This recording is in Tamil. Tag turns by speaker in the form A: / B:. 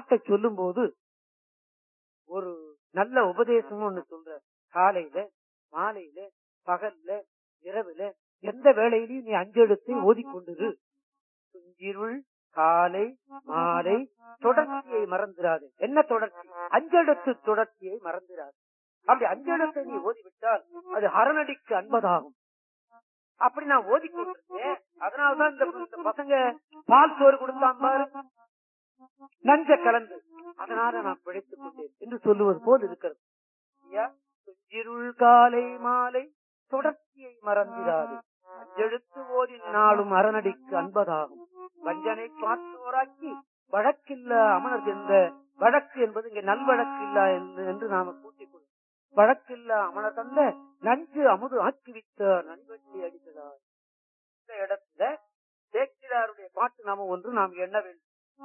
A: பாட்டை சொல்லும் போது ஒரு நல்ல உபதேசம் ஒண்ணு சொல்ற காலையில மாலையில பகல்ல இரவுல எந்த வேளையிலையும் நீ அஞ்செழுத்தை ஓதிக்கொண்டிரு துஞ்சிருள் காலை மாலை தொடர்ச்சியை மறந்துடாது என்ன தொடர்ச்சி அஞ்செழுத்து தொடர்ச்சியை மறந்துடாது அப்படி அஞ்செழுத்தை நீ ஓதிவிட்டால் அது அரணடிக்கு அன்பதாகும் அப்படி நான் ஓதிக்கொண்டிருந்தேன் அதனாலதான் இந்த இந்த பசங்க பால் சோறு கொடுத்தான் பாரு நஞ்ச கலந்து அதனால நான் பிழைத்துக் கொண்டேன் என்று சொல்லுவது போல் இருக்கிறது ஐயா, துஞ்சிருள் காலை மாலை தொடர்ச்சியை மறந்திடாது அஞ்செழுத்து ஓதி நாளும் அரணடிக்கு அன்பதாகும் வஞ்சனை பார்த்தோராக்கி வழக்கில்ல அமனர் என்ற வழக்கு என்பது இங்கே நல்வழக்கு இல்ல என்று- என்று நாம கூட்டிக் கொள்ளும் வழக்கில்ல அமனர் தந்த நஞ்சு அமுது ஆக்கிவித்த நன்வெட்டி அடித்ததார் இந்த இடத்துல சேக்கிராருடைய பாட்டு நாம ஒன்று நாம் எண்ண வேண்டும்